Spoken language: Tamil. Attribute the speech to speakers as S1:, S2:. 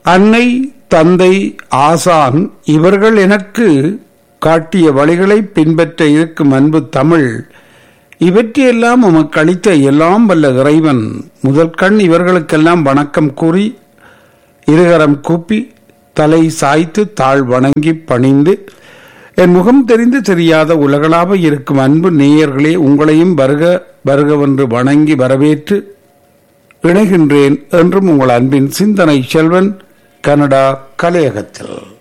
S1: அன்னை தந்தை ஆசான் இவர்கள் எனக்கு காட்டிய வழிகளை பின்பற்ற இருக்கும் அன்பு தமிழ் இவற்றையெல்லாம் உமக்கு அளித்த எல்லாம் வல்ல இறைவன் முதல் கண் இவர்களுக்கெல்லாம் வணக்கம் கூறி இருகரம் கூப்பி தலை சாய்த்து தாழ் வணங்கி பணிந்து என் முகம் தெரிந்து தெரியாத உலகளாக இருக்கும் அன்பு நேயர்களே உங்களையும் வருக வருகவென்று வணங்கி வரவேற்று இணைகின்றேன் என்றும் உங்கள் அன்பின் சிந்தனை செல்வன் கனடா கலையகத்தில்